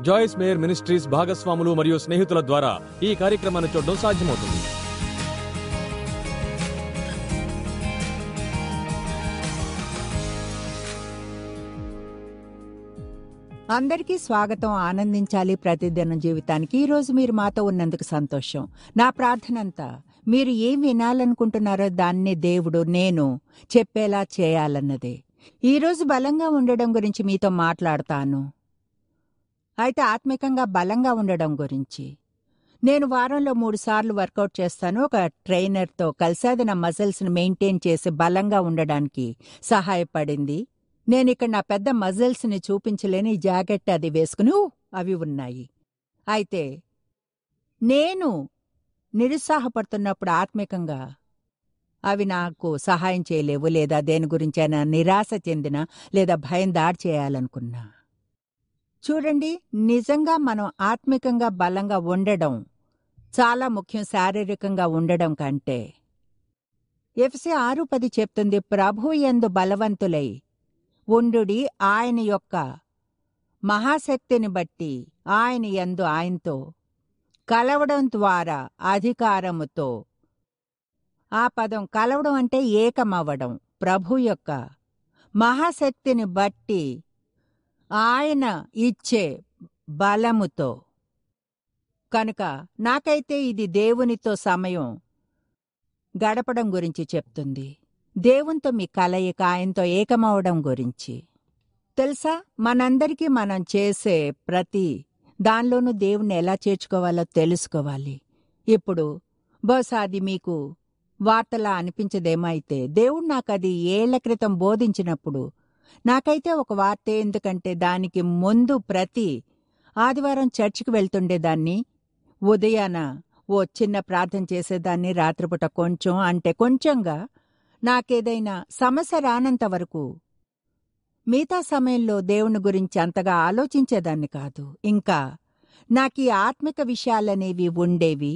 జాయిస్ mayor ministries భాగస్వాములు మరియు స్నేహితుల ద్వారా ఈ కార్యక్రమాన్ని చూడడం సాధ్యమవుతుంది అందరికీ స్వాగతం ఆనందించాలి ప్రతిదిన జీవితానికి ఈ రోజు మీరు మాతో ఉన్నందుకు సంతోషం నా ప్రార్థన అంతా మీరు ఏం వినాలనుకుంటున్నారో దాన్ని దేవుడు నేను చెప్పేలా చేయాలన్నదే ఈ రోజు బలంగా ఉండడం గురించి మీతో మాట్లాడతాను అయితే ఆత్మికంగా బలంగా ఉండడం గురించి నేను వారంలో మూడు సార్లు వర్కౌట్ చేస్తాను ఒక ట్రైనర్తో కలిసి అది నా మజిల్స్ని మెయింటైన్ చేసి బలంగా ఉండడానికి సహాయపడింది నేను ఇక్కడ నా పెద్ద మజిల్స్ని చూపించలేని ఈ జాకెట్ అది వేసుకుని ఊ, అవి ఉన్నాయి అయితే నేను నిరుత్సాహపడుతున్నప్పుడు ఆత్మికంగా అవి నాకు సహాయం చేయలేవు లేదా దేని గురించైనా నిరాశ చెందిన లేదా భయం దాడి చేయాలనుకున్నా చూడండి నిజంగా మనం ఆత్మికంగా బలంగా ఉండడం చాలా ముఖ్యం శారీరకంగా ఉండడం కంటే ఎఫ్సి ఆరు పది చెప్తుంది ప్రభు యందు బలవంతులై ఉండుడి ఆయన యొక్క మహాశక్తిని బట్టి ఆయన యందు ఆయనతో కలవడం ద్వారా అధికారముతో ఆ పదం కలవడం అంటే ఏకమవ్వడం ప్రభు యొక్క మహాశక్తిని బట్టి ఆయన ఇచ్చే బలముతో కనుక నాకైతే ఇది దేవునితో సమయం గడపడం గురించి చెప్తుంది దేవునితో మీ కలయిక ఆయనతో ఏకమవడం గురించి తెలుసా మనందరికీ మనం చేసే ప్రతి దానిలోనూ దేవుణ్ణి ఎలా చేర్చుకోవాలో తెలుసుకోవాలి ఇప్పుడు బహుశా అది మీకు వార్తలా అనిపించదేమైతే దేవుడు నాకు అది ఏళ్ల క్రితం బోధించినప్పుడు నాకైతే ఒక వార్త ఎందుకంటే దానికి ముందు ప్రతి ఆదివారం చర్చికి వెళ్తుండేదాన్ని ఉదయాన ఓ చిన్న ప్రార్థన చేసేదాన్ని రాత్రిపూట కొంచెం అంటే కొంచెంగా నాకేదైనా సమస్య రానంత వరకు మిగతా సమయంలో దేవుని గురించి అంతగా ఆలోచించేదాన్ని కాదు ఇంకా నాకీ ఆత్మిక విషయాలనేవి ఉండేవి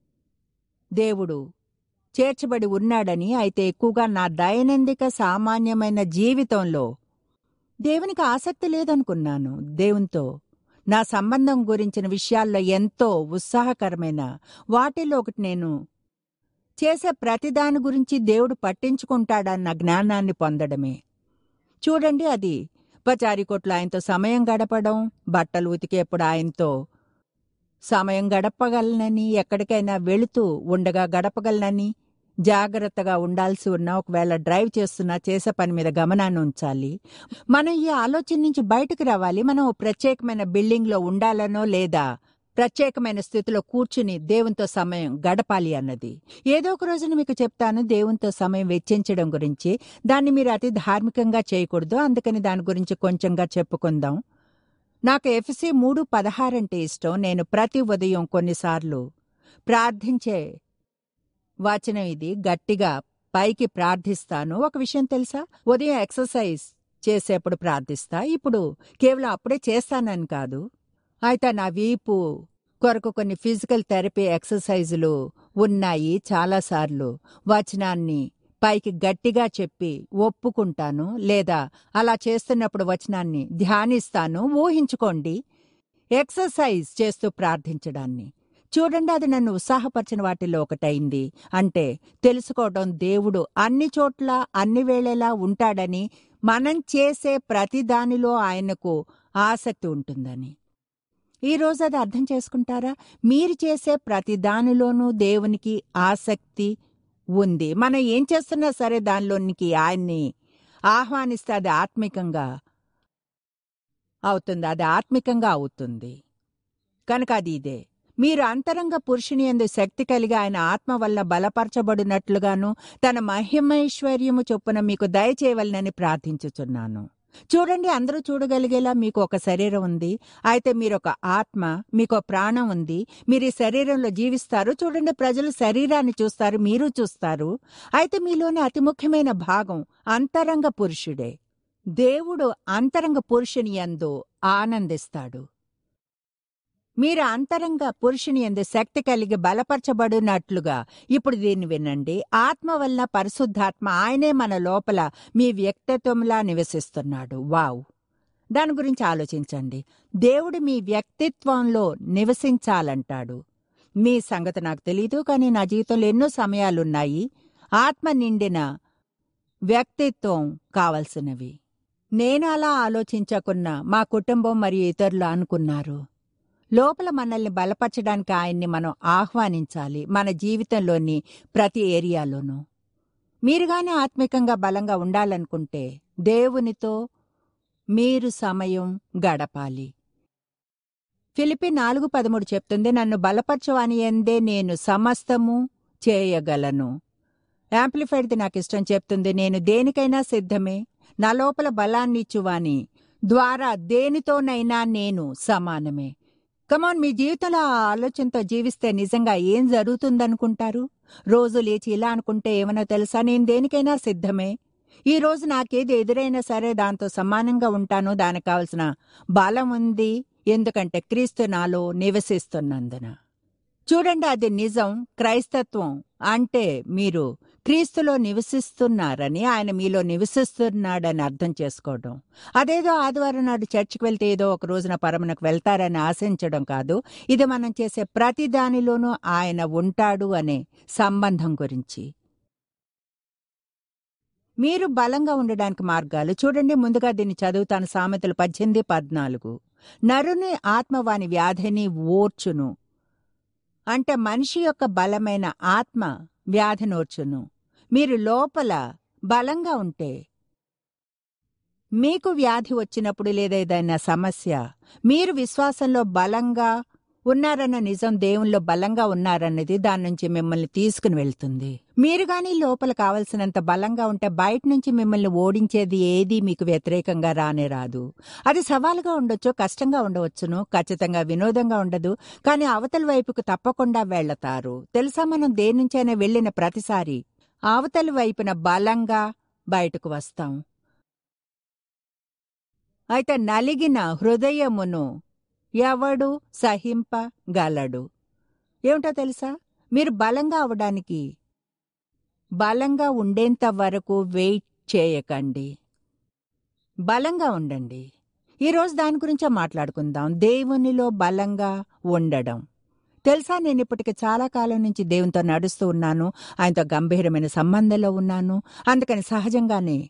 దేవుడు చేర్చబడి ఉన్నాడని అయితే ఎక్కువగా నా దైనందిక సామాన్యమైన జీవితంలో దేవునికి ఆసక్తి లేదనుకున్నాను దేవునితో నా సంబంధం గురించిన విషయాల్లో ఎంతో ఉత్సాహకరమైన వాటిలో ఒకటి నేను చేసే ప్రతిదాని గురించి దేవుడు పట్టించుకుంటాడన్న జ్ఞానాన్ని పొందడమే చూడండి అది పచారీ కొట్లు ఆయనతో సమయం గడపడం బట్టలు ఉతికేప్పుడు ఆయనతో సమయం గడపగలనని ఎక్కడికైనా వెళుతూ ఉండగా గడపగలనని జాగ్రత్తగా ఉండాల్సి ఉన్నా ఒకవేళ డ్రైవ్ చేస్తున్నా చేసే పని మీద గమనాన్ని ఉంచాలి మనం ఈ ఆలోచన నుంచి బయటకు రావాలి మనం ఓ ప్రత్యేకమైన బిల్డింగ్లో ఉండాలనో లేదా ప్రత్యేకమైన స్థితిలో కూర్చుని దేవునితో సమయం గడపాలి అన్నది ఏదో ఒక రోజున మీకు చెప్తాను దేవునితో సమయం వెచ్చించడం గురించి దాన్ని మీరు అతి ధార్మికంగా చేయకూడదు అందుకని దాని గురించి కొంచెంగా చెప్పుకుందాం నాకు ఎఫ్సి మూడు పదహారంటే ఇష్టం నేను ప్రతి ఉదయం కొన్నిసార్లు ప్రార్థించే వచనం ఇది గట్టిగా పైకి ప్రార్థిస్తాను ఒక విషయం తెలుసా ఉదయం ఎక్సర్సైజ్ చేసేప్పుడు ప్రార్థిస్తా ఇప్పుడు కేవలం అప్పుడే చేస్తానని కాదు అయితే నా వీపు కొరకు కొన్ని ఫిజికల్ థెరపీ ఎక్సర్సైజులు ఉన్నాయి చాలాసార్లు వచనాన్ని పైకి గట్టిగా చెప్పి ఒప్పుకుంటాను లేదా అలా చేస్తున్నప్పుడు వచనాన్ని ధ్యానిస్తాను ఊహించుకోండి ఎక్సర్సైజ్ చేస్తూ ప్రార్థించడాన్ని చూడండి అది నన్ను ఉత్సాహపరిచిన వాటిలో ఒకటైంది అంటే తెలుసుకోవడం దేవుడు అన్ని చోట్ల అన్ని వేళలా ఉంటాడని మనం చేసే ప్రతి దానిలో ఆయనకు ఆసక్తి ఉంటుందని ఈ రోజు అది అర్థం చేసుకుంటారా మీరు చేసే ప్రతి దానిలోనూ దేవునికి ఆసక్తి ఉంది మనం ఏం చేస్తున్నా సరే దానిలోనికి ఆయన్ని ఆహ్వానిస్తే అది ఆత్మికంగా అవుతుంది అది ఆత్మికంగా అవుతుంది కనుక అది ఇదే మీరు అంతరంగ పురుషుని ఎందు శక్తి కలిగి ఆయన ఆత్మ వల్ల బలపరచబడినట్లుగాను తన మహిమైశ్వర్యము చొప్పున మీకు దయచేయవలనని ప్రార్థించుచున్నాను చూడండి అందరూ చూడగలిగేలా మీకు ఒక శరీరం ఉంది అయితే మీరు ఒక ఆత్మ మీకు ఒక ప్రాణం ఉంది మీరు ఈ శరీరంలో జీవిస్తారు చూడండి ప్రజలు శరీరాన్ని చూస్తారు మీరు చూస్తారు అయితే మీలోని అతి ముఖ్యమైన భాగం అంతరంగ పురుషుడే దేవుడు అంతరంగ పురుషుని యందు ఆనందిస్తాడు మీరు అంతరంగ పురుషుని ఎందు శక్తి కలిగి బలపరచబడినట్లుగా ఇప్పుడు దీన్ని వినండి ఆత్మ వల్ల పరిశుద్ధాత్మ ఆయనే మన లోపల మీ వ్యక్తిత్వంలా నివసిస్తున్నాడు వావ్ దాని గురించి ఆలోచించండి దేవుడు మీ వ్యక్తిత్వంలో నివసించాలంటాడు మీ సంగతి నాకు తెలీదు కానీ నా జీవితంలో ఎన్నో సమయాలున్నాయి ఆత్మ నిండిన వ్యక్తిత్వం కావలసినవి నేను అలా ఆలోచించకున్నా మా కుటుంబం మరియు ఇతరులు అనుకున్నారు లోపల మనల్ని బలపరచడానికి ఆయన్ని మనం ఆహ్వానించాలి మన జీవితంలోని ప్రతి ఏరియాలోనూ మీరుగానే ఆత్మికంగా బలంగా ఉండాలనుకుంటే దేవునితో మీరు సమయం గడపాలి ఫిలిపి నాలుగు పదమూడు చెప్తుంది నన్ను బలపరచువాని ఎందే నేను సమస్తము చేయగలను యాంప్లిఫైడ్ది నాకు ఇష్టం చెప్తుంది నేను దేనికైనా సిద్ధమే నా లోపల బలాన్నిచ్చువాని ద్వారా దేనితోనైనా నేను సమానమే కమాన్ మీ జీవితంలో ఆ ఆలోచనతో జీవిస్తే నిజంగా ఏం జరుగుతుందనుకుంటారు రోజు లేచి ఇలా అనుకుంటే ఏమన్నా తెలుసా నేను దేనికైనా సిద్ధమే ఈ రోజు నాకేది ఎదురైనా సరే దాంతో సమానంగా ఉంటాను దానికి కావలసిన బలం ఉంది ఎందుకంటే క్రీస్తు నాలో నివసిస్తున్నందున చూడండి అది నిజం క్రైస్తత్వం అంటే మీరు క్రీస్తులో నివసిస్తున్నారని ఆయన మీలో నివసిస్తున్నాడని అర్థం చేసుకోవడం అదేదో ఆదివారం నాడు చర్చికి వెళ్తే ఏదో ఒక రోజున పరమనకు వెళ్తారని ఆశించడం కాదు ఇది మనం చేసే ప్రతి దానిలోనూ ఆయన ఉంటాడు అనే సంబంధం గురించి మీరు బలంగా ఉండడానికి మార్గాలు చూడండి ముందుగా దీన్ని చదువుతాను సామెతలు పద్దెనిమిది పద్నాలుగు నరుని ఆత్మవాని వ్యాధిని ఓర్చును అంటే మనిషి యొక్క బలమైన ఆత్మ వ్యాధినోర్చును మీరు లోపల బలంగా ఉంటే మీకు వ్యాధి వచ్చినప్పుడు లేదా ఏదైనా సమస్య మీరు విశ్వాసంలో బలంగా ఉన్నారన్న నిజం దేవుల్లో బలంగా ఉన్నారన్నది దాని నుంచి మిమ్మల్ని తీసుకుని వెళ్తుంది మీరు గాని లోపల కావలసినంత బలంగా ఉంటే బయట నుంచి మిమ్మల్ని ఓడించేది ఏదీ మీకు వ్యతిరేకంగా రానే రాదు అది సవాలుగా ఉండొచ్చు కష్టంగా ఉండవచ్చును ఖచ్చితంగా వినోదంగా ఉండదు కానీ అవతల వైపుకు తప్పకుండా వెళ్లతారు తెలుసా మనం దేని నుంచైనా వెళ్లిన ప్రతిసారి అవతలి వైపున బలంగా బయటకు వస్తాం అయితే నలిగిన హృదయమును ఎవడు సహింపగలడు ఏమిటో తెలుసా మీరు బలంగా అవడానికి బలంగా ఉండేంత వరకు వెయిట్ చేయకండి బలంగా ఉండండి ఈరోజు దాని గురించే మాట్లాడుకుందాం దేవునిలో బలంగా ఉండడం తెలుసా నేను ఇప్పటికి చాలా కాలం నుంచి దేవునితో నడుస్తూ ఉన్నాను ఆయనతో గంభీరమైన సంబంధంలో ఉన్నాను అందుకని సహజంగానే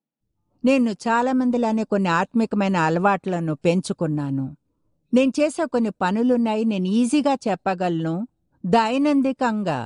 నేను చాలా మందిలానే కొన్ని ఆత్మికమైన అలవాట్లను పెంచుకున్నాను నేను చేసే కొన్ని పనులున్నాయి నేను ఈజీగా చెప్పగలను దైనందికంగా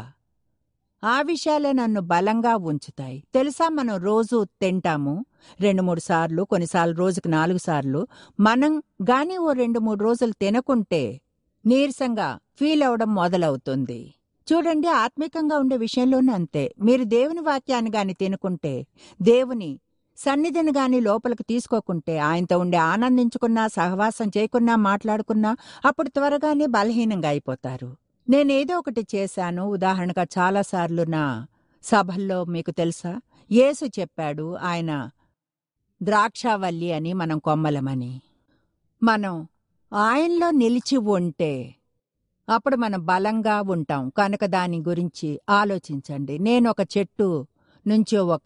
ఆ విషయాలే నన్ను బలంగా ఉంచుతాయి తెలుసా మనం రోజు తింటాము రెండు మూడు సార్లు కొన్నిసార్లు రోజుకు నాలుగు సార్లు మనం గాని ఓ రెండు మూడు రోజులు తినకుంటే నీరసంగా ఫీల్ అవడం మొదలవుతుంది చూడండి ఆత్మికంగా ఉండే విషయంలోనూ అంతే మీరు దేవుని వాక్యాన్ని గాని తినుకుంటే దేవుని సన్నిధిని గాని లోపలికి తీసుకోకుంటే ఆయనతో ఉండి ఆనందించుకున్నా సహవాసం చేయకున్నా మాట్లాడుకున్నా అప్పుడు త్వరగానే బలహీనంగా అయిపోతారు నేనేదో ఒకటి చేశాను ఉదాహరణగా చాలాసార్లు నా సభల్లో మీకు తెలుసా యేసు చెప్పాడు ఆయన ద్రాక్షావల్లి అని మనం కొమ్మలమని మనం ఆయనలో నిలిచి ఉంటే అప్పుడు మనం బలంగా ఉంటాం కనుక దాని గురించి ఆలోచించండి నేను ఒక చెట్టు నుంచి ఒక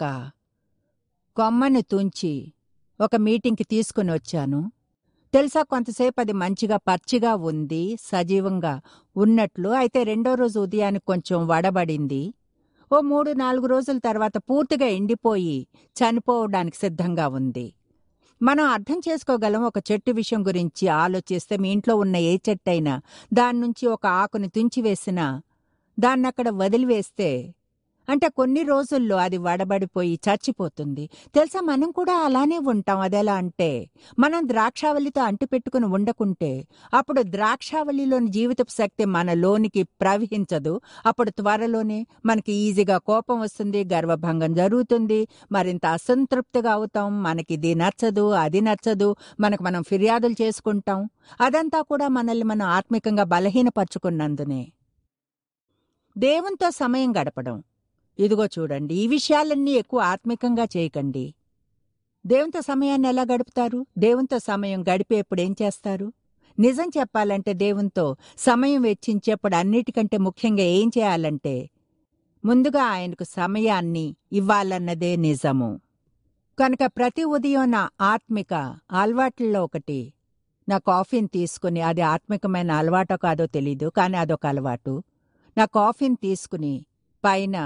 కొమ్మని తుంచి ఒక మీటింగ్కి తీసుకుని వచ్చాను తెలుసా కొంతసేపు అది మంచిగా పచ్చిగా ఉంది సజీవంగా ఉన్నట్లు అయితే రెండో రోజు ఉదయానికి కొంచెం వడబడింది ఓ మూడు నాలుగు రోజుల తర్వాత పూర్తిగా ఎండిపోయి చనిపోవడానికి సిద్ధంగా ఉంది మనం అర్థం చేసుకోగలం ఒక చెట్టు విషయం గురించి ఆలోచిస్తే మీ ఇంట్లో ఉన్న ఏ చెట్టు అయినా దాని నుంచి ఒక ఆకుని తుంచివేసినా దాన్ని అక్కడ వదిలివేస్తే అంటే కొన్ని రోజుల్లో అది వడబడిపోయి చచ్చిపోతుంది తెలుసా మనం కూడా అలానే ఉంటాం అదెలా అంటే మనం ద్రాక్షావళితో అంటుపెట్టుకుని ఉండకుంటే అప్పుడు ద్రాక్షావళిలోని జీవితపు శక్తి మన లోనికి ప్రవహించదు అప్పుడు త్వరలోనే మనకి ఈజీగా కోపం వస్తుంది గర్వభంగం జరుగుతుంది మరింత అసంతృప్తిగా అవుతాం మనకి ఇది నచ్చదు అది నచ్చదు మనకు మనం ఫిర్యాదులు చేసుకుంటాం అదంతా కూడా మనల్ని మనం ఆత్మికంగా బలహీనపరుచుకున్నందునే దేవునితో సమయం గడపడం ఇదిగో చూడండి ఈ విషయాలన్నీ ఎక్కువ ఆత్మికంగా చేయకండి దేవునితో సమయాన్ని ఎలా గడుపుతారు దేవునితో సమయం గడిపేప్పుడు ఏం చేస్తారు నిజం చెప్పాలంటే దేవునితో సమయం వెచ్చించేప్పుడు అన్నిటికంటే ముఖ్యంగా ఏం చేయాలంటే ముందుగా ఆయనకు సమయాన్ని ఇవ్వాలన్నదే నిజము కనుక ప్రతి ఉదయం నా ఆత్మిక అలవాట్లలో ఒకటి నా కాఫీని తీసుకుని అది ఆత్మికమైన అలవాటో కాదో తెలీదు కానీ అదొక అలవాటు నా కాఫీని తీసుకుని పైన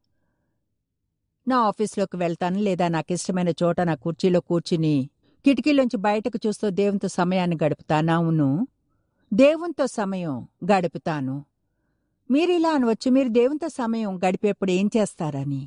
నా ఆఫీస్లోకి వెళ్తాను లేదా నాకు ఇష్టమైన చోట నా కుర్చీలో కూర్చుని కిటికీలోంచి బయటకు చూస్తూ దేవునితో సమయాన్ని గడుపుతాను అవును దేవునితో సమయం గడుపుతాను మీరు ఇలా అనవచ్చు మీరు దేవునితో సమయం గడిపేప్పుడు ఏం చేస్తారని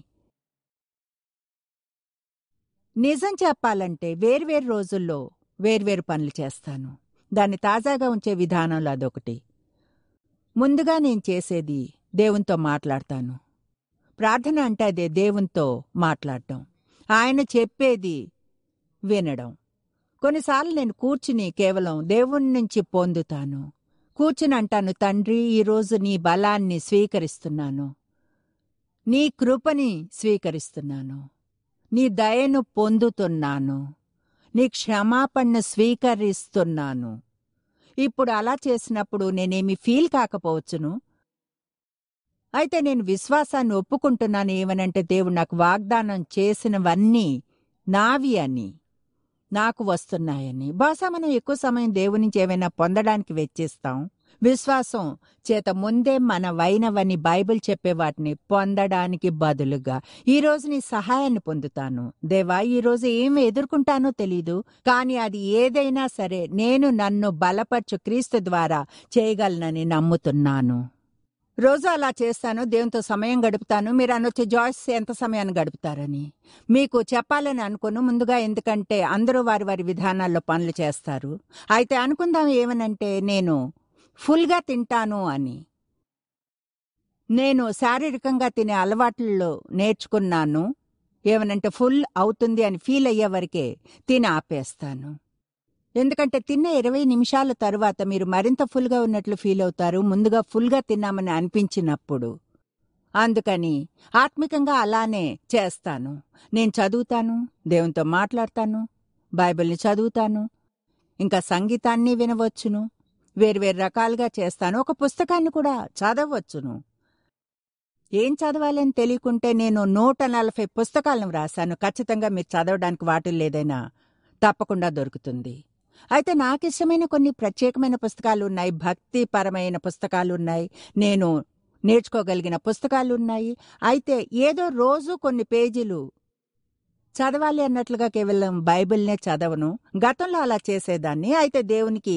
నిజం చెప్పాలంటే వేర్వేరు రోజుల్లో వేర్వేరు పనులు చేస్తాను దాన్ని తాజాగా ఉంచే విధానంలో అదొకటి ముందుగా నేను చేసేది దేవునితో మాట్లాడతాను ప్రార్థన అంటే అదే దేవునితో మాట్లాడటం ఆయన చెప్పేది వినడం కొన్నిసార్లు నేను కూర్చుని కేవలం దేవుని నుంచి పొందుతాను కూర్చుని అంటాను తండ్రి ఈరోజు నీ బలాన్ని స్వీకరిస్తున్నాను నీ కృపని స్వీకరిస్తున్నాను నీ దయను పొందుతున్నాను నీ క్షమాపణ స్వీకరిస్తున్నాను ఇప్పుడు అలా చేసినప్పుడు నేనేమి ఫీల్ కాకపోవచ్చును అయితే నేను విశ్వాసాన్ని ఒప్పుకుంటున్నాను ఏమనంటే దేవుడు నాకు వాగ్దానం చేసినవన్నీ నావి అని నాకు వస్తున్నాయని బహుశా మనం ఎక్కువ సమయం దేవుని నుంచి ఏమైనా పొందడానికి వెచ్చిస్తాం విశ్వాసం చేత ముందే మన వైనవని బైబిల్ చెప్పే వాటిని పొందడానికి బదులుగా ఈ రోజు నీ సహాయాన్ని పొందుతాను దేవా ఈ రోజు ఏం ఎదుర్కొంటానో తెలీదు కానీ అది ఏదైనా సరే నేను నన్ను బలపరచు క్రీస్తు ద్వారా చేయగలనని నమ్ముతున్నాను రోజు అలా చేస్తాను దేవునితో సమయం గడుపుతాను మీరు అనొచ్చు జాయిస్ ఎంత సమయాన్ని గడుపుతారని మీకు చెప్పాలని అనుకోను ముందుగా ఎందుకంటే అందరూ వారి వారి విధానాల్లో పనులు చేస్తారు అయితే అనుకుందాం ఏమనంటే నేను ఫుల్గా తింటాను అని నేను శారీరకంగా తినే అలవాట్లలో నేర్చుకున్నాను ఏమనంటే ఫుల్ అవుతుంది అని ఫీల్ అయ్యే వరకే తిని ఆపేస్తాను ఎందుకంటే తిన్న ఇరవై నిమిషాల తరువాత మీరు మరింత ఫుల్గా ఉన్నట్లు ఫీల్ అవుతారు ముందుగా ఫుల్గా తిన్నామని అనిపించినప్పుడు అందుకని ఆత్మికంగా అలానే చేస్తాను నేను చదువుతాను దేవునితో మాట్లాడతాను బైబిల్ని చదువుతాను ఇంకా సంగీతాన్ని వినవచ్చును వేర్వేరు రకాలుగా చేస్తాను ఒక పుస్తకాన్ని కూడా చదవచ్చును ఏం చదవాలని తెలియకుంటే నేను నూట నలభై పుస్తకాలను వ్రాసాను ఖచ్చితంగా మీరు చదవడానికి వాటిల్లో ఏదైనా తప్పకుండా దొరుకుతుంది అయితే నాకు ఇష్టమైన కొన్ని ప్రత్యేకమైన పుస్తకాలు ఉన్నాయి భక్తిపరమైన పుస్తకాలు ఉన్నాయి నేను నేర్చుకోగలిగిన పుస్తకాలు ఉన్నాయి అయితే ఏదో రోజు కొన్ని పేజీలు చదవాలి అన్నట్లుగా కేవలం బైబిల్నే చదవను గతంలో అలా చేసేదాన్ని అయితే దేవునికి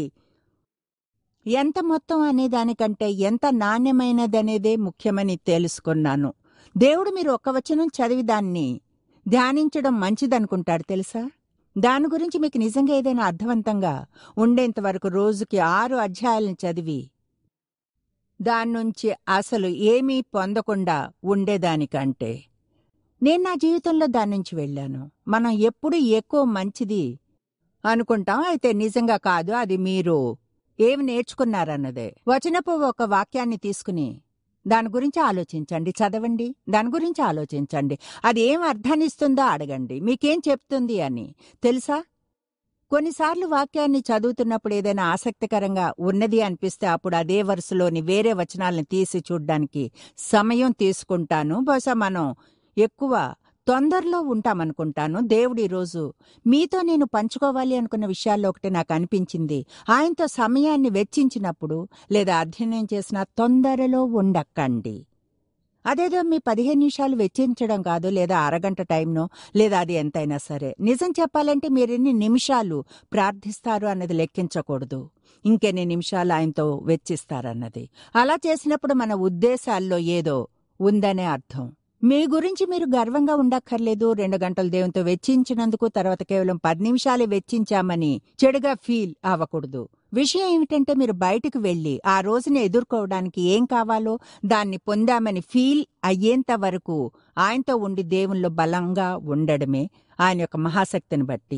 ఎంత మొత్తం అనే దానికంటే ఎంత నాణ్యమైనదనేదే ముఖ్యమని తెలుసుకున్నాను దేవుడు మీరు ఒక్క వచనం చదివి దాన్ని ధ్యానించడం మంచిదనుకుంటాడు తెలుసా దాని గురించి మీకు నిజంగా ఏదైనా అర్థవంతంగా ఉండేంత వరకు రోజుకి ఆరు అధ్యాయాలను చదివి దాన్నుంచి అసలు ఏమీ పొందకుండా ఉండేదానికంటే నేను నా జీవితంలో దాని నుంచి వెళ్ళాను మనం ఎప్పుడు ఎక్కువ మంచిది అనుకుంటాం అయితే నిజంగా కాదు అది మీరు ఏమి నేర్చుకున్నారన్నదే వచనపు ఒక వాక్యాన్ని తీసుకుని దాని గురించి ఆలోచించండి చదవండి దాని గురించి ఆలోచించండి అది ఏం అర్థాన్నిస్తుందో అడగండి మీకేం చెప్తుంది అని తెలుసా కొన్నిసార్లు వాక్యాన్ని చదువుతున్నప్పుడు ఏదైనా ఆసక్తికరంగా ఉన్నది అనిపిస్తే అప్పుడు అదే వరుసలోని వేరే వచనాలను తీసి చూడ్డానికి సమయం తీసుకుంటాను బహుశా మనం ఎక్కువ తొందరలో ఉంటామనుకుంటాను దేవుడు ఈరోజు మీతో నేను పంచుకోవాలి అనుకున్న విషయాల్లో ఒకటి నాకు అనిపించింది ఆయనతో సమయాన్ని వెచ్చించినప్పుడు లేదా అధ్యయనం చేసిన తొందరలో ఉండకండి అదేదో మీ పదిహేను నిమిషాలు వెచ్చించడం కాదు లేదా అరగంట టైంనో లేదా అది ఎంతైనా సరే నిజం చెప్పాలంటే మీరు ఎన్ని నిమిషాలు ప్రార్థిస్తారు అన్నది లెక్కించకూడదు ఇంకెన్ని నిమిషాలు ఆయనతో వెచ్చిస్తారన్నది అలా చేసినప్పుడు మన ఉద్దేశాల్లో ఏదో ఉందనే అర్థం మీ గురించి మీరు గర్వంగా ఉండక్కర్లేదు రెండు గంటలు దేవునితో వెచ్చించినందుకు తర్వాత కేవలం పది నిమిషాలే వెచ్చించామని చెడుగా ఫీల్ అవ్వకూడదు విషయం ఏమిటంటే మీరు బయటకు వెళ్లి ఆ రోజుని ఎదుర్కోవడానికి ఏం కావాలో దాన్ని పొందామని ఫీల్ అయ్యేంత వరకు ఆయనతో ఉండి దేవుల్లో బలంగా ఉండడమే ఆయన యొక్క మహాశక్తిని బట్టి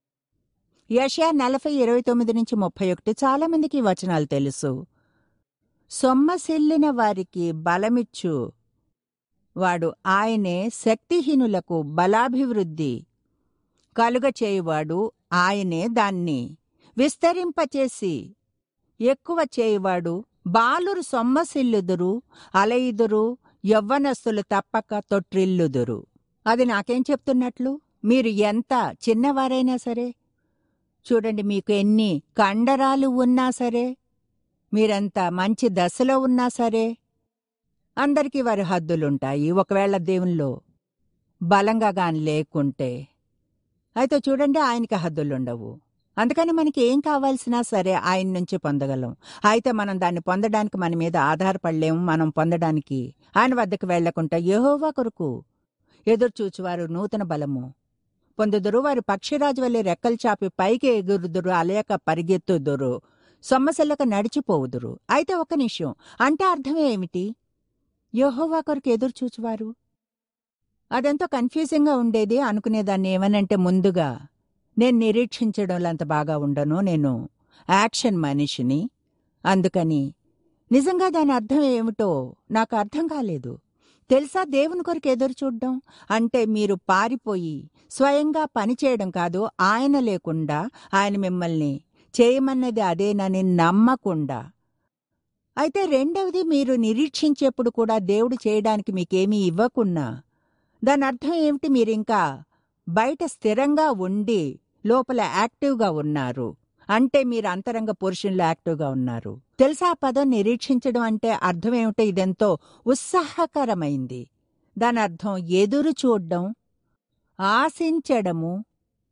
యషయా నలభై ఇరవై తొమ్మిది నుంచి ముప్పై ఒకటి చాలా మందికి ఈ వచనాలు తెలుసు సొమ్మసిల్లిన వారికి బలమిచ్చు వాడు ఆయనే శక్తిహీనులకు బలాభివృద్ధి కలుగచేయువాడు ఆయనే దాన్ని విస్తరింపచేసి ఎక్కువ చేయువాడు బాలురు సొమ్మసిల్లుదురు అలయుదురు యవ్వనస్తులు తప్పక తొట్రిల్లుదురు అది నాకేం చెప్తున్నట్లు మీరు ఎంత చిన్నవారైనా సరే చూడండి మీకు ఎన్ని కండరాలు ఉన్నా సరే మీరెంత మంచి దశలో ఉన్నా సరే అందరికీ వారి హద్దులుంటాయి ఒకవేళ దేవునిలో బలంగా గాని లేకుంటే అయితే చూడండి ఆయనకి హద్దులుండవు అందుకని మనకి ఏం కావాల్సినా సరే ఆయన నుంచి పొందగలం అయితే మనం దాన్ని పొందడానికి మన మీద ఆధారపడలేము మనం పొందడానికి ఆయన వద్దకు వెళ్లకుండా యెహోవా కొరకు ఎదురు చూచువారు నూతన బలము పొందుదురు వారు పక్షిరాజు వల్లే రెక్కలు చాపి పైకి ఎగురుదురు అలయక పరిగెత్తుదురు సొమ్మసెల్లక నడిచిపోవుదురు అయితే ఒక నిమిషం అంటే అర్థం ఏమిటి యెహోవా కొరకు ఎదురు చూచువారు అదెంతో కన్ఫ్యూజింగ్గా ఉండేది అనుకునేదాన్ని ఏమనంటే ముందుగా నేను నిరీక్షించడంలో అంత బాగా ఉండను నేను యాక్షన్ మనిషిని అందుకని నిజంగా దాని అర్థం ఏమిటో నాకు అర్థం కాలేదు తెలుసా దేవుని కొరకు ఎదురు చూడ్డం అంటే మీరు పారిపోయి స్వయంగా పనిచేయడం కాదు ఆయన లేకుండా ఆయన మిమ్మల్ని చేయమన్నది అదేనని నమ్మకుండా అయితే రెండవది మీరు నిరీక్షించేప్పుడు కూడా దేవుడు చేయడానికి మీకేమీ ఇవ్వకున్నా దాని అర్థం ఏమిటి మీరింకా బయట స్థిరంగా ఉండి లోపల యాక్టివ్గా ఉన్నారు అంటే మీరు అంతరంగ పురుషుల్లో యాక్టివ్గా ఉన్నారు తెలుసా ఆ పదం నిరీక్షించడం అంటే అర్థం ఏమిటో ఇదెంతో ఉత్సాహకరమైంది దాని అర్థం ఎదురు చూడడం ఆశించడము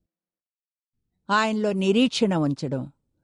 ఆయనలో నిరీక్షణ ఉంచడం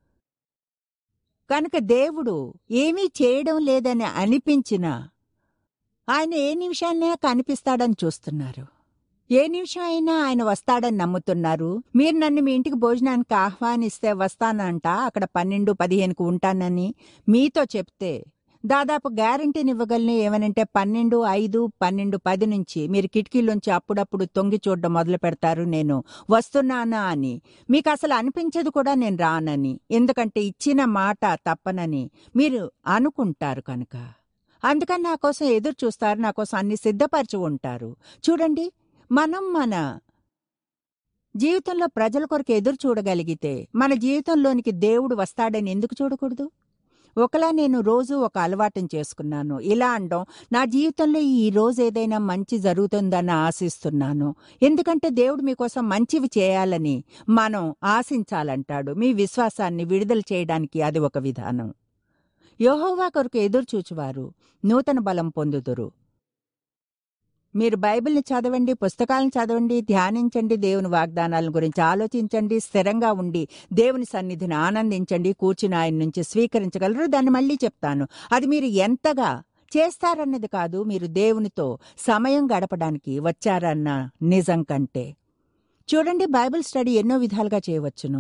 కనుక దేవుడు ఏమీ చేయడం లేదని అనిపించినా ఆయన ఏ నిమిషాన్నైనా కనిపిస్తాడని చూస్తున్నారు ఏ నిమిషం అయినా ఆయన వస్తాడని నమ్ముతున్నారు మీరు నన్ను మీ ఇంటికి భోజనానికి ఆహ్వానిస్తే వస్తానంట అక్కడ పన్నెండు పదిహేనుకు ఉంటానని మీతో చెప్తే దాదాపు గ్యారంటీని ఇవ్వగలను ఏమనంటే పన్నెండు ఐదు పన్నెండు పది నుంచి మీరు కిటికీలోంచి అప్పుడప్పుడు తొంగి చూడడం మొదలు పెడతారు నేను వస్తున్నానా అని మీకు అసలు అనిపించదు కూడా నేను రానని ఎందుకంటే ఇచ్చిన మాట తప్పనని మీరు అనుకుంటారు కనుక అందుకని నా కోసం ఎదురు చూస్తారు నా కోసం అన్ని సిద్ధపరిచి ఉంటారు చూడండి మనం మన జీవితంలో ప్రజల కొరకు ఎదురు చూడగలిగితే మన జీవితంలోనికి దేవుడు వస్తాడని ఎందుకు చూడకూడదు ఒకలా నేను రోజు ఒక అలవాటుని చేసుకున్నాను ఇలా అనడం నా జీవితంలో ఈ రోజు ఏదైనా మంచి జరుగుతుందని ఆశిస్తున్నాను ఎందుకంటే దేవుడు మీకోసం మంచివి చేయాలని మనం ఆశించాలంటాడు మీ విశ్వాసాన్ని విడుదల చేయడానికి అది ఒక విధానం యెహోవా కొరకు ఎదురు చూచువారు నూతన బలం పొందుదురు మీరు బైబిల్ని చదవండి పుస్తకాలను చదవండి ధ్యానించండి దేవుని వాగ్దానాల గురించి ఆలోచించండి స్థిరంగా ఉండి దేవుని సన్నిధిని ఆనందించండి కూర్చుని ఆయన నుంచి స్వీకరించగలరు దాన్ని మళ్ళీ చెప్తాను అది మీరు ఎంతగా చేస్తారన్నది కాదు మీరు దేవునితో సమయం గడపడానికి వచ్చారన్న నిజం కంటే చూడండి బైబిల్ స్టడీ ఎన్నో విధాలుగా చేయవచ్చును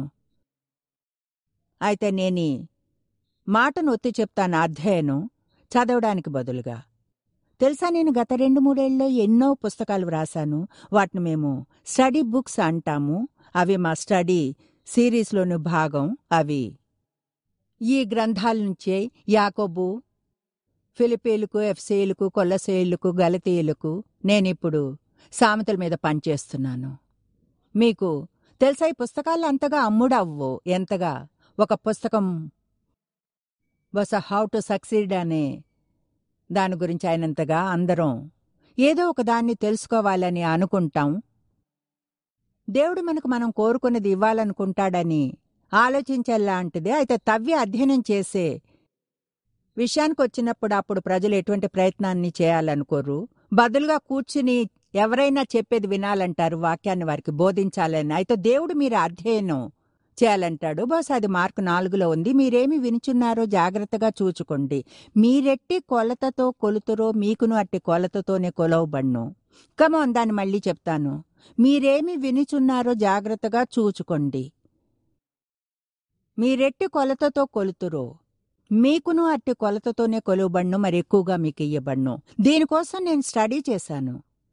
అయితే నేనీ మాటను ఒత్తి చెప్తాను అధ్యయనం చదవడానికి బదులుగా తెలుసా నేను గత రెండు మూడేళ్లలో ఎన్నో పుస్తకాలు వ్రాసాను వాటిని మేము స్టడీ బుక్స్ అంటాము అవి మా స్టడీ సిరీస్లోని భాగం అవి ఈ గ్రంథాల నుంచే యాకోబు ఫిలిపీలకు ఎఫ్సేలకు కొల్లసేయులకు గలతీయులకు నేనిప్పుడు సామెతల మీద పనిచేస్తున్నాను మీకు తెలుసా ఈ పుస్తకాలు అంతగా అమ్ముడవ్వు ఎంతగా ఒక పుస్తకం బస్ హౌ టు సక్సీడ్ అనే దాని గురించి అయినంతగా అందరం ఏదో ఒక దాన్ని తెలుసుకోవాలని అనుకుంటాం దేవుడు మనకు మనం కోరుకున్నది ఇవ్వాలనుకుంటాడని ఆలోచించేలాంటిదే అయితే తవ్వి అధ్యయనం చేసే విషయానికి వచ్చినప్పుడు అప్పుడు ప్రజలు ఎటువంటి ప్రయత్నాన్ని చేయాలనుకోరు బదులుగా కూర్చుని ఎవరైనా చెప్పేది వినాలంటారు వాక్యాన్ని వారికి బోధించాలని అయితే దేవుడు మీరు అధ్యయనం చేయాలంటాడు బహుశా అది మార్కు నాలుగులో ఉంది మీరేమి వినుచున్నారో జాగ్రత్తగా చూచుకోండి మీరెట్టి కొలతతో కొలుతురో మీకును అట్టి కొలతతోనే కొలవబడ్ను కమోన్ దాన్ని మళ్ళీ చెప్తాను మీరేమి వినుచున్నారో జాగ్రత్తగా చూచుకోండి మీరెట్టి కొలతతో కొలుతురో మీకును అట్టి కొలతతోనే కొలువబడ్ను మరి ఎక్కువగా మీకు ఇయ్యబడ్ను దీనికోసం నేను స్టడీ చేశాను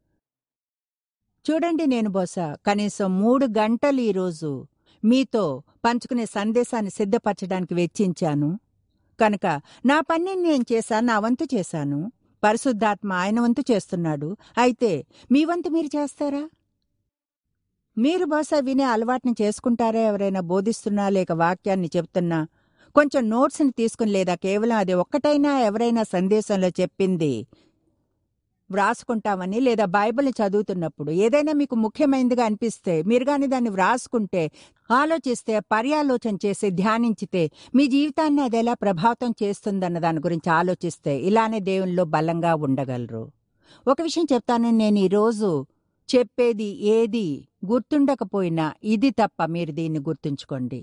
చూడండి నేను బహుశా కనీసం మూడు గంటలు ఈరోజు మీతో పంచుకునే సందేశాన్ని సిద్ధపరచడానికి వెచ్చించాను కనుక నా పని నేను చేశాను నా వంతు చేశాను పరిశుద్ధాత్మ ఆయన వంతు చేస్తున్నాడు అయితే మీ వంతు మీరు చేస్తారా మీరు బహుశా వినే అలవాటుని చేసుకుంటారా ఎవరైనా బోధిస్తున్నా లేక వాక్యాన్ని చెప్తున్నా కొంచెం నోట్స్ని తీసుకుని లేదా కేవలం అది ఒక్కటైనా ఎవరైనా సందేశంలో చెప్పింది వ్రాసుకుంటామని లేదా బైబిల్ని చదువుతున్నప్పుడు ఏదైనా మీకు ముఖ్యమైనదిగా అనిపిస్తే మీరు కానీ దాన్ని వ్రాసుకుంటే ఆలోచిస్తే పర్యాలోచన చేసి ధ్యానించితే మీ జీవితాన్ని అది ఎలా ప్రభావితం చేస్తుందన్న దాని గురించి ఆలోచిస్తే ఇలానే దేవునిలో బలంగా ఉండగలరు ఒక విషయం చెప్తాను నేను ఈరోజు చెప్పేది ఏది గుర్తుండకపోయినా ఇది తప్ప మీరు దీన్ని గుర్తుంచుకోండి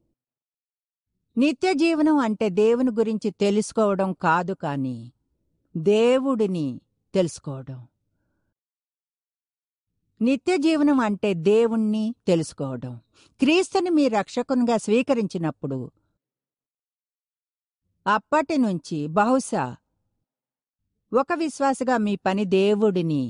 నిత్య జీవనం అంటే దేవుని గురించి తెలుసుకోవడం కాదు కానీ దేవుడిని తెలుసుకోవడం నిత్య జీవనం అంటే దేవుణ్ణి తెలుసుకోవడం క్రీస్తుని మీ రక్షకునిగా స్వీకరించినప్పుడు అప్పటి నుంచి బహుశా ఒక విశ్వాసగా మీ పని దేవుడిని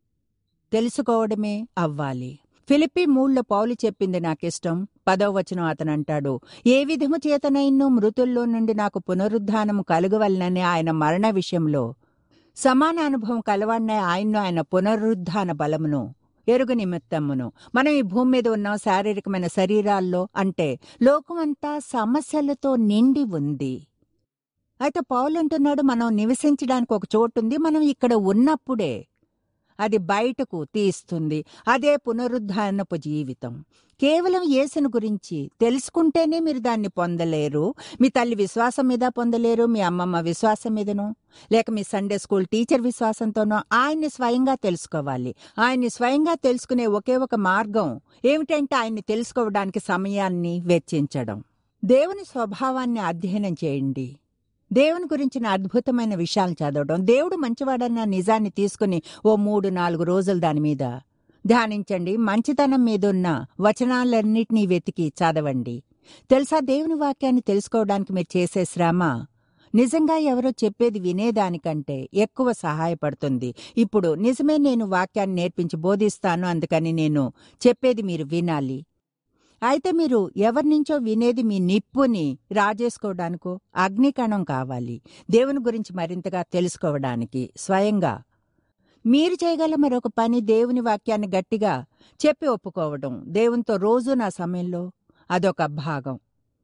తెలుసుకోవడమే అవ్వాలి ఫిలిప్పి మూళ్ళ పౌలు చెప్పింది నాకిష్టం పదవ వచనం అతను అంటాడు ఏ విధము చేతనైనో మృతుల్లో నుండి నాకు పునరుద్ధానము కలుగవలనని ఆయన మరణ విషయంలో సమాన అనుభవం కలవాడిన ఆయన్ను ఆయన పునరుద్ధాన బలమును ఎరుగు నిమిత్తమును మనం ఈ భూమి మీద ఉన్న శారీరకమైన శరీరాల్లో అంటే లోకమంతా సమస్యలతో నిండి ఉంది అయితే పౌలు అంటున్నాడు మనం నివసించడానికి ఒక చోటు ఉంది మనం ఇక్కడ ఉన్నప్పుడే అది బయటకు తీస్తుంది అదే పునరుద్ధానపు జీవితం కేవలం యేసును గురించి తెలుసుకుంటేనే మీరు దాన్ని పొందలేరు మీ తల్లి విశ్వాసం మీద పొందలేరు మీ అమ్మమ్మ విశ్వాసం మీదనో లేక మీ సండే స్కూల్ టీచర్ విశ్వాసంతోనో ఆయన్ని స్వయంగా తెలుసుకోవాలి ఆయన్ని స్వయంగా తెలుసుకునే ఒకే ఒక మార్గం ఏమిటంటే ఆయన్ని తెలుసుకోవడానికి సమయాన్ని వెచ్చించడం దేవుని స్వభావాన్ని అధ్యయనం చేయండి దేవుని గురించిన అద్భుతమైన విషయాలు చదవడం దేవుడు మంచివాడన్న నిజాన్ని తీసుకుని ఓ మూడు నాలుగు రోజులు దాని మీద ధ్యానించండి మంచితనం మీదున్న వచనాలన్నిటినీ వెతికి చదవండి తెలుసా దేవుని వాక్యాన్ని తెలుసుకోవడానికి మీరు చేసే శ్రమ నిజంగా ఎవరో చెప్పేది వినేదానికంటే ఎక్కువ సహాయపడుతుంది ఇప్పుడు నిజమే నేను వాక్యాన్ని నేర్పించి బోధిస్తాను అందుకని నేను చెప్పేది మీరు వినాలి అయితే మీరు ఎవరి నుంచో వినేది మీ నిప్పుని రాజేసుకోవడానికో అగ్నికణం కావాలి దేవుని గురించి మరింతగా తెలుసుకోవడానికి స్వయంగా మీరు చేయగల మరొక పని దేవుని వాక్యాన్ని గట్టిగా చెప్పి ఒప్పుకోవడం దేవునితో రోజు నా సమయంలో అదొక భాగం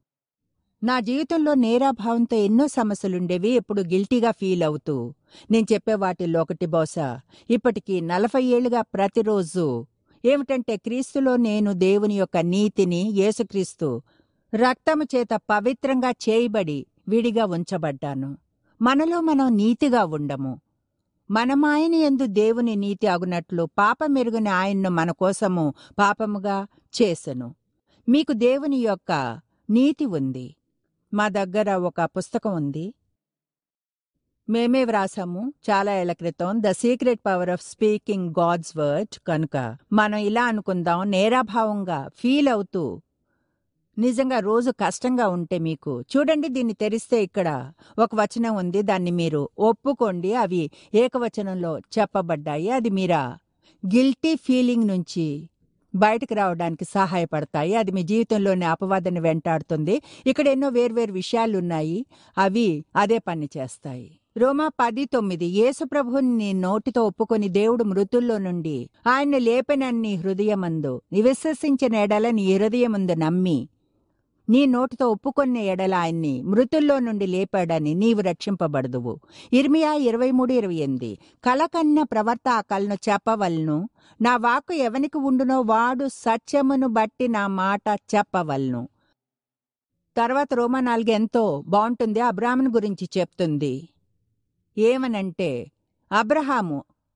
నా జీవితంలో నేరాభావంతో ఎన్నో సమస్యలుండేవి ఎప్పుడు గిల్టీగా ఫీల్ అవుతూ నేను చెప్పే వాటిల్లో ఒకటి బహుశా ఇప్పటికీ నలభై ఏళ్లుగా ప్రతిరోజు ఏమిటంటే క్రీస్తులో నేను దేవుని యొక్క నీతిని యేసుక్రీస్తు రక్తము చేత పవిత్రంగా చేయబడి విడిగా ఉంచబడ్డాను మనలో మనం నీతిగా ఉండము మనమాయన ఎందు దేవుని నీతి అగునట్లు పాపమెరుగుని ఆయన్ను మన కోసము పాపముగా చేసెను మీకు దేవుని యొక్క నీతి ఉంది మా దగ్గర ఒక పుస్తకం ఉంది మేమే వ్రాసాము చాలా ఏళ్ల క్రితం the secret power of speaking God's word కనుక మనం ఇలా అనుకుందాం నేరాభావంగా ఫీల్ అవుతూ నిజంగా రోజు కష్టంగా ఉంటే మీకు చూడండి దీన్ని తెరిస్తే ఇక్కడ ఒక వచనం ఉంది దాన్ని మీరు ఒప్పుకోండి అవి ఏకవచనంలో చెప్పబడ్డాయి అది మీరా గిల్టీ ఫీలింగ్ నుంచి బయటకు రావడానికి సహాయపడతాయి అది మీ జీవితంలోని అపవాదాన్ని వెంటాడుతుంది ఇక్కడ ఎన్నో వేర్వేరు విషయాలున్నాయి అవి అదే పని చేస్తాయి రోమా పది తొమ్మిది యేసు ప్రభుని నీ నోటితో ఒప్పుకొని దేవుడు మృతుల్లో నుండి ఆయన లేపెనన్ని హృదయమందు విశ్వసించిన ఎడల నీ హృదయమందు నమ్మి నీ నోటితో ఒప్పుకొన్న ఎడల ఆయన్ని మృతుల్లో నుండి లేపాడని నీవు రక్షింపబడదువు ఇర్మియా ఇరవై మూడు ఇరవై ఎనిమిది కలకన్న ప్రవర్త ఆ కలను చెప్పవలను నా వాక్కు ఎవనికి ఉండునో వాడు సత్యమును బట్టి నా మాట చెప్పవలను తర్వాత రోమా నాలుగు ఎంతో బాగుంటుంది అబ్రాహ్మణ్ గురించి చెప్తుంది ఏమనంటే అబ్రహాము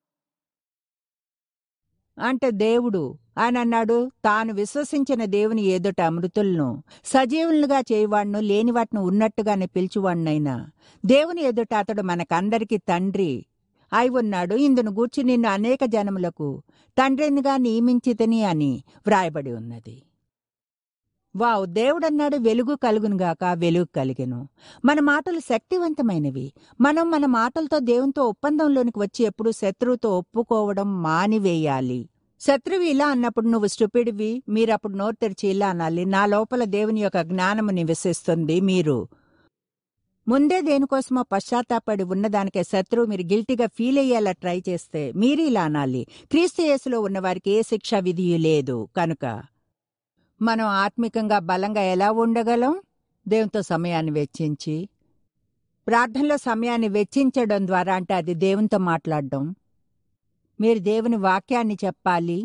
అంటే దేవుడు ఆయన అన్నాడు తాను విశ్వసించిన దేవుని ఎదుట మృతులను సజీవులుగా చేయవాడును లేని వాటిని ఉన్నట్టుగానే పిలిచివాడినైనా దేవుని ఎదుట అతడు మనకందరికీ తండ్రి అయి ఉన్నాడు ఇందును గూర్చి నిన్ను అనేక జనములకు తండ్రినిగా నియమించితని అని వ్రాయబడి ఉన్నది వావ్ దేవుడన్నాడు వెలుగు కలుగునుగాక వెలుగు కలిగెను మన మాటలు శక్తివంతమైనవి మనం మన మాటలతో దేవునితో ఒప్పందంలోనికి వచ్చి ఎప్పుడు శత్రువుతో ఒప్పుకోవడం మానివేయాలి శత్రువు ఇలా అన్నప్పుడు నువ్వు స్టూపిడ్వి మీరప్పుడు నోరు తెరిచి ఇలా అనాలి నా లోపల దేవుని యొక్క జ్ఞానము నివసిస్తుంది మీరు ముందే దేనికోసమో పశ్చాత్తాపడి ఉన్నదానికే శత్రువు మీరు గిల్టీగా ఫీల్ అయ్యేలా ట్రై చేస్తే మీరు ఇలా అనాలి క్రీస్తు యేసులో ఉన్నవారికి ఏ శిక్ష విధి లేదు కనుక మనం ఆత్మికంగా బలంగా ఎలా ఉండగలం దేవునితో సమయాన్ని వెచ్చించి ప్రార్థనలో సమయాన్ని వెచ్చించడం ద్వారా అంటే అది దేవునితో మాట్లాడడం మీరు దేవుని వాక్యాన్ని చెప్పాలి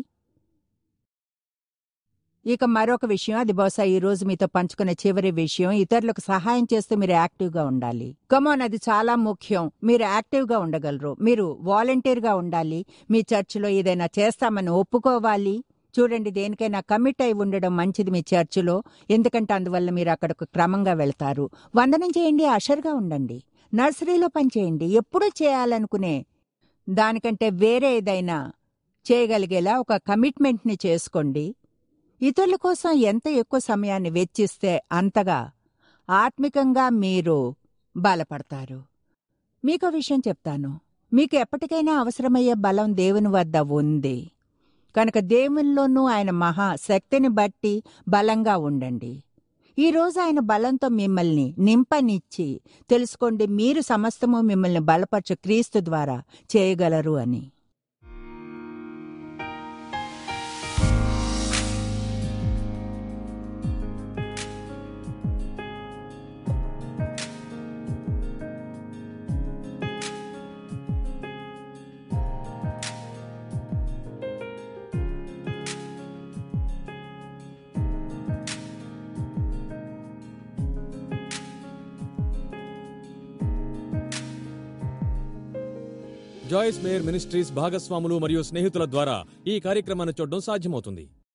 ఇక మరొక విషయం అది బహుశా ఈ రోజు మీతో పంచుకునే చివరి విషయం ఇతరులకు సహాయం చేస్తూ మీరు యాక్టివ్గా ఉండాలి కమోన్ అది చాలా ముఖ్యం మీరు యాక్టివ్గా ఉండగలరు మీరు వాలంటీర్గా ఉండాలి మీ చర్చిలో ఏదైనా చేస్తామని ఒప్పుకోవాలి చూడండి దేనికైనా కమిట్ అయి ఉండడం మంచిది మీ చర్చిలో ఎందుకంటే అందువల్ల మీరు అక్కడకు క్రమంగా వెళ్తారు వందనం చేయండి అషర్గా ఉండండి నర్సరీలో పనిచేయండి ఎప్పుడూ చేయాలనుకునే దానికంటే వేరే ఏదైనా చేయగలిగేలా ఒక కమిట్మెంట్ని చేసుకోండి ఇతరుల కోసం ఎంత ఎక్కువ సమయాన్ని వెచ్చిస్తే అంతగా ఆత్మికంగా మీరు బలపడతారు మీకు విషయం చెప్తాను మీకు ఎప్పటికైనా అవసరమయ్యే బలం దేవుని వద్ద ఉంది కనుక దేవునిలోనూ ఆయన మహా శక్తిని బట్టి బలంగా ఉండండి ఈ రోజు ఆయన బలంతో మిమ్మల్ని నింపనిచ్చి తెలుసుకోండి మీరు సమస్తము మిమ్మల్ని బలపరచు క్రీస్తు ద్వారా చేయగలరు అని జాయిస్ మేయర్ మినిస్ట్రీస్ భాగస్వాములు మరియు స్నేహితుల ద్వారా ఈ కార్యక్రమాన్ని చూడడం సాధ్యమవుతుంది